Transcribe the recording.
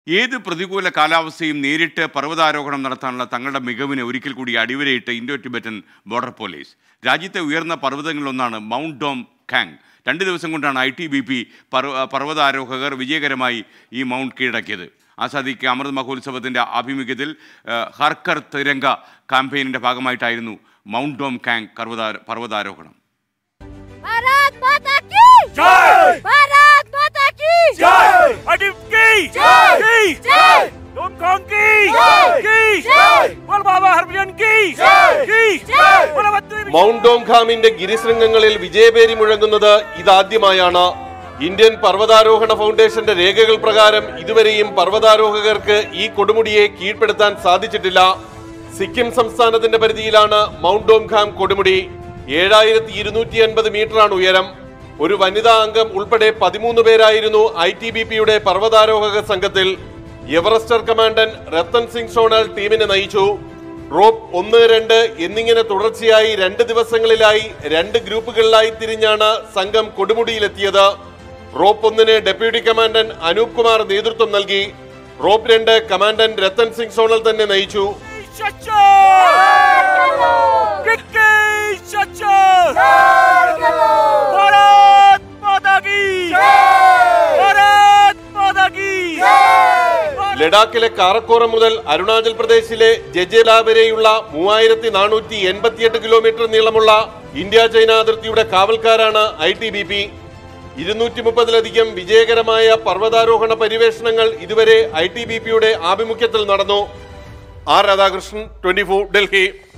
ഏത് പ്രതികൂല കാലാവസ്ഥയും നേരിട്ട് പർവ്വതാരോഹണം നടത്താനുള്ള തങ്ങളുടെ മികവിനെ ഒരിക്കൽ കൂടി അടിവരയിട്ട് ഇൻഡോ ടിബറ്റൻ ബോർഡർ പോലീസ് രാജ്യത്തെ ഉയർന്ന പർവ്വതങ്ങളിലൊന്നാണ് മൗണ്ട് ഡോം കാങ് രണ്ട് ദിവസം കൊണ്ടാണ് ഐ ടി ബി പി പർവ്വതാരോഹകർ വിജയകരമായി ഈ മൗണ്ട് കീഴടക്കിയത് ആസാദിക്ക് അമൃത് മഹോത്സവത്തിൻ്റെ ആഭിമുഖ്യത്തിൽ ആ, ഹർക്കർ തിരംഗ ക്യാമ്പയിനിൻ്റെ ഭാഗമായിട്ടായിരുന്നു മൗണ്ട് ഡോം കാങ് പർവ്വതാ പർവ്വതാരോഹണം भारत माता की जय! भारत माता की जय अडिप की जय! की जय! डोमकांग की जय! की जय! बोल बाबा हरभजन की जय! की जय! बोल बद्री മൗണ്ട് ഡോംഖാമിന്റെ ഗിരിശൃംഗങ്ങളിൽ വിജയപേരി മുഴങ്ങുന്നത് ഇതാദ്യമായാണ് ഇന്ത്യൻ പർവ്വതാരോഹണ ഫൗണ്ടേഷന്റെ രേഖകൾ പ്രകാരം ഇതുവരെയും പർവ്വതാരോഹകർക്ക് ഈ കൊടുമുടിയെ കീഴ്പ്പെടുത്താൻ സാധിച്ചിട്ടില്ല സിക്കിം സംസ്ഥാനത്തിന്റെ പരിധിയിലാണ് മൗണ്ട് ഡോംഖാം കൊടുമുടി ഏഴായിരത്തി ഇരുന്നൂറ്റി അൻപത് മീറ്ററാണ് ഉയരം ഒരു വനിതാ അംഗം ഉൾപ്പെടെ പതിമൂന്ന് പേരായിരുന്നു ഐ ടി ബി പിയുടെ പർവ്വതാരോഹക സംഘത്തിൽ എവറസ്റ്റർ കമാൻഡന്റ് രത്തൻ സിംഗ് സോണൽ ടീമിനെ നയിച്ചു റോപ്പ് ഒന്ന് രണ്ട് എന്നിങ്ങനെ തുടർച്ചയായി രണ്ട് ദിവസങ്ങളിലായി രണ്ട് ഗ്രൂപ്പുകളിലായി തിരിഞ്ഞാണ് സംഘം കൊടുമുടിയിലെത്തിയത് റോപ്പ് ഒന്നിന് ഡെപ്യൂട്ടി കമാൻഡന്റ് അനൂപ് കുമാർ നേതൃത്വം നൽകി റോപ്പ് രണ്ട് കമാൻഡന്റ് രത്തൻ സിംഗ് സോണൽ തന്നെ നയിച്ചു शच्चा किक्की शच्चा भारत माता की भारत माता की ലഡാക്കിലെ കാറക്കോറം മുതൽ അരുണാചൽ പ്രദേശിലെ ജജേല വരെയുള്ള മൂവായിരത്തി നാനൂറ്റി എൺപത്തിയെട്ട് കിലോമീറ്റർ നീളമുള്ള ഇന്ത്യ ചൈന അതിർത്തിയുടെ കാവൽക്കാരാണ് ഐ ടി ബി പി ഇരുന്നൂറ്റി മുപ്പതിലധികം വിജയകരമായ പർവ്വതാരോഹണ പരിവേഷണങ്ങൾ ഇതുവരെ ഐ ടി ബി പിയുടെ ആഭിമുഖ്യത്തിൽ നടന്നു R Radhakrishnan twenty four Delhi